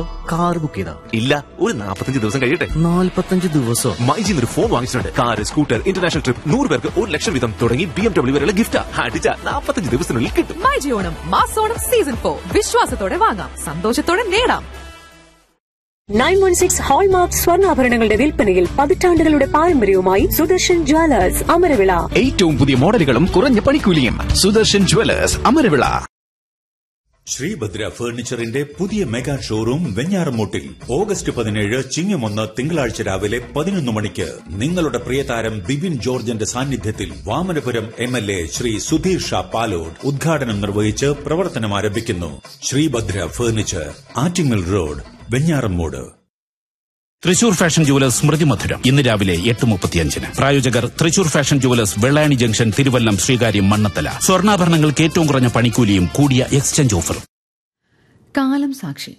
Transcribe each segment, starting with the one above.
Car book ചെയ്താ ഇല്ല ഒരു നാൽപ്പത്തഞ്ച് ദിവസം കഴിയട്ടെ നാൽപ്പത്തഞ്ച് ദിവസം മൈജിൽ ഒരു ഫോൺ വാങ്ങിച്ചിട്ടുണ്ട് കാർ സ്കൂട്ടർ ഇന്റർനാഷണൽ ട്രിപ്പ് നൂറ് പേർക്ക് ഒരു ലക്ഷം വീതം തുടങ്ങി ബി എം ഡബ്ല്യൂ വരെയുള്ള ഗിഫ്റ്റ് അടിച്ച നാൽപ്പത്തഞ്ച് ദിവസത്തിനുള്ളിൽ കിട്ടും മൈജി ഓണം മാസോണം സീസൺ ഫോർ വിശ്വാസത്തോടെ വാങ്ങാം സന്തോഷത്തോടെ നേടാം നയൻ വൺ സിക്സ് ഹോൾമാർക്ക് സ്വർണ്ണാഭരണങ്ങളുടെ വിൽപ്പനയിൽ പതിറ്റാണ്ടുകളുടെ പാരമ്പര്യവുമായി സുദർശൻ ജ്വല്ലേഴ്സ് അമരവിള ഏറ്റവും പുതിയ മോഡലുകളും കുറഞ്ഞ പണിക്കൂലിയും സുദർശൻ ജുവലേഴ്സ് അമരവിള ശ്രീഭദ്ര ഫർണിച്ചറിന്റെ പുതിയ മെഗാ ഷോറൂം വെഞ്ഞാറമൂട്ടിൽ ഓഗസ്റ്റ് പതിനേഴ് ചിങ്ങമൊന്ന് തിങ്കളാഴ്ച രാവിലെ പതിനൊന്ന് മണിക്ക് നിങ്ങളുടെ പ്രിയതാരം ബിബിൻ ജോർജിന്റെ സാന്നിധ്യത്തിൽ Vamanapuram M L A Sree Sudheer Shah Palode ഉദ്ഘാടനം നിർവഹിച്ച് പ്രവർത്തനം ആരംഭിക്കുന്നു Sreebhadra furniture Attingal road Venjaramoodu Thrissur fashion jewellers Smrithi Madhuram ഇന്ന് രാവിലെ എട്ട് മുപ്പത്തിയഞ്ചിന് പ്രായോജകർ Thrissur fashion jewellers Vellani junction Thiruvallam Sreekaryam Mannanthala സ്വർണ്ണാഭരണങ്ങൾക്ക് ഏറ്റവും കുറഞ്ഞ പണിക്കൂലിയും കൂടിയ എക്സ്ചേഞ്ച് ഓഫറും കാലം സാക്ഷി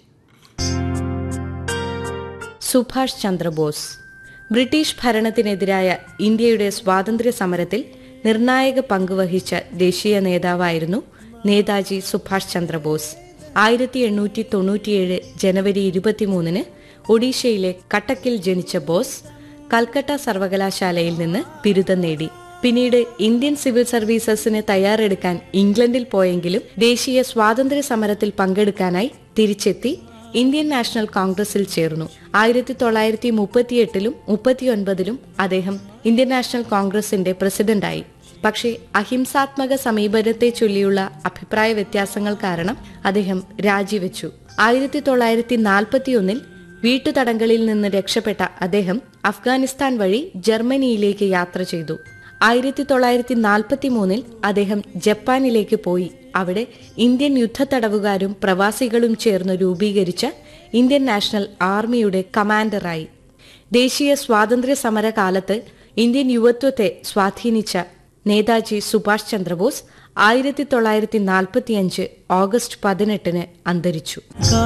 സുഭാഷ് ചന്ദ്രബോസ് ബ്രിട്ടീഷ് ഭരണത്തിനെതിരായ ഇന്ത്യയുടെ സ്വാതന്ത്ര്യ സമരത്തിൽ നിർണായക പങ്കുവഹിച്ച ദേശീയ നേതാവായിരുന്നു നേതാജി സുഭാഷ് ചന്ദ്രബോസ് ആയിരത്തി എണ്ണൂറ്റി തൊണ്ണൂറ്റിയേഴ് ജനുവരി ഇരുപത്തിമൂന്നിന് ഒഡീഷയിലെ കട്ടക്കിൽ ജനിച്ച ബോസ് കൽക്കട്ട സർവകലാശാലയിൽ നിന്ന് ബിരുദം നേടി പിന്നീട് ഇന്ത്യൻ സിവിൽ സർവീസസിന് തയ്യാറെടുക്കാൻ ഇംഗ്ലണ്ടിൽ പോയെങ്കിലും ദേശീയ സ്വാതന്ത്ര്യ സമരത്തിൽ പങ്കെടുക്കാനായി തിരിച്ചെത്തി ഇന്ത്യൻ നാഷണൽ കോൺഗ്രസിൽ ചേർന്നു ആയിരത്തി തൊള്ളായിരത്തി മുപ്പത്തിയെട്ടിലും മുപ്പത്തിയൊൻപതിലും അദ്ദേഹം ഇന്ത്യൻ നാഷണൽ കോൺഗ്രസിന്റെ പ്രസിഡന്റായി പക്ഷേ അഹിംസാത്മക സമീപനത്തെ ചൊല്ലിയുള്ള അഭിപ്രായ വ്യത്യാസങ്ങൾ കാരണം അദ്ദേഹം രാജിവെച്ചു ആയിരത്തി തൊള്ളായിരത്തി നാൽപ്പത്തിയൊന്നിൽ വീട്ടുതടങ്കലിൽ നിന്ന് രക്ഷപ്പെട്ട അദ്ദേഹം അഫ്ഗാനിസ്ഥാൻ വഴി ജർമ്മനിയിലേക്ക് യാത്ര ചെയ്തു ആയിരത്തി തൊള്ളായിരത്തി നാൽപ്പത്തി മൂന്നിൽ അദ്ദേഹം ജപ്പാനിലേക്ക് പോയി അവിടെ ഇന്ത്യൻ യുദ്ധത്തടവുകാരും പ്രവാസികളും ചേർന്ന് രൂപീകരിച്ച ഇന്ത്യൻ നാഷണൽ ആർമിയുടെ കമാൻഡറായി ദേശീയ സ്വാതന്ത്ര്യ സമര കാലത്ത് ഇന്ത്യൻ യുവത്വത്തെ സ്വാധീനിച്ച നേതാജി സുഭാഷ് ചന്ദ്രബോസ് ആയിരത്തി തൊള്ളായിരത്തി നാൽപ്പത്തിയഞ്ച് ഓഗസ്റ്റ് പതിനെട്ടിന് അന്തരിച്ചു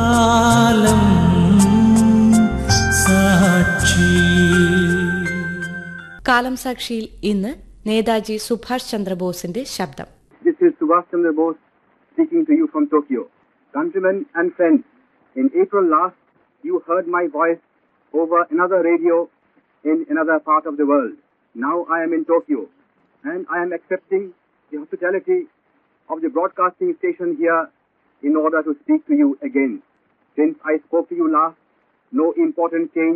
കാലം സാക്ഷിയിൽ ഇന്ന് നേതാജി സുഭാഷ് ചന്ദ്രബോസിന്റെ ശബ്ദം This is Subhash Chandra Bose speaking to you from Tokyo. Countrymen and friends, in April last, you heard my voice over another radio in another part of the world. Now I am in Tokyo, and I am accepting the hospitality of the broadcasting station here in order to speak to you again. Since I spoke to you last, no important change